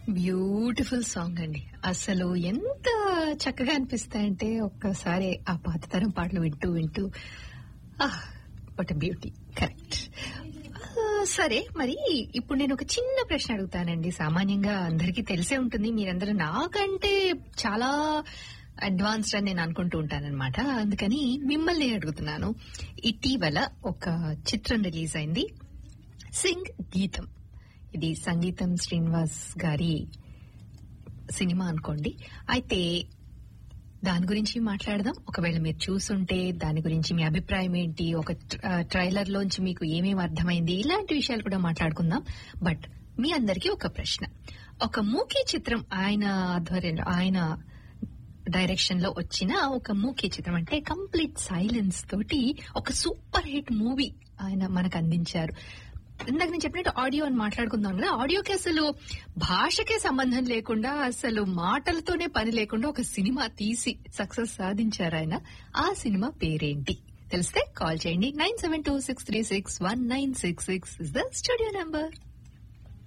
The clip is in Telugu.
బ్యూటిఫుల్ సాంగ్ అండి అసలు ఎంత చక్కగా అనిపిస్తాయంటే ఒక్కసారి ఆ పాత తరం పాటలు వింటూ వింటూ వాట్ బ్యూటీ కరెక్ట్ సరే మరి ఇప్పుడు నేను ఒక చిన్న ప్రశ్న అడుగుతానండి సామాన్యంగా అందరికీ తెలిసే ఉంటుంది మీరందరూ నాకంటే చాలా అడ్వాన్స్డ్ అని నేను అనుకుంటూ ఉంటానన్నమాట అందుకని మిమ్మల్ని నేను అడుగుతున్నాను ఇటీవల ఒక చిత్రం రిలీజ్ అయింది సింగ్ గీతం ఇది సంగీతం శ్రీనివాస్ గారి సినిమా అనుకోండి అయితే దాని గురించి మాట్లాడదాం ఒకవేళ మీరు చూసుంటే దాని గురించి మీ అభిప్రాయం ఏంటి ఒక ట్రైలర్ లోంచి మీకు ఏమేమి అర్థమైంది ఇలాంటి విషయాలు కూడా మాట్లాడుకుందాం బట్ మీ అందరికీ ఒక ప్రశ్న ఒక మూకీ చిత్రం ఆయన ఆధ్వర్యంలో ఆయన డైరెక్షన్ లో వచ్చిన ఒక మూకీ చిత్రం అంటే కంప్లీట్ సైలెన్స్ తోటి ఒక సూపర్ హిట్ మూవీ ఆయన మనకు అందించారు ఇందాక నేను చెప్పినట్టు ఆడియో అని మాట్లాడుకుందాం కదా ఆడియోకి అసలు భాషకే సంబంధం లేకుండా అసలు మాటలతోనే పని లేకుండా ఒక సినిమా తీసి సక్సెస్ సాధించారు ఆయన ఆ సినిమా పేరేంటి తెలిస్తే కాల్ చేయండి nine seven two six three six one nine six six is the studio number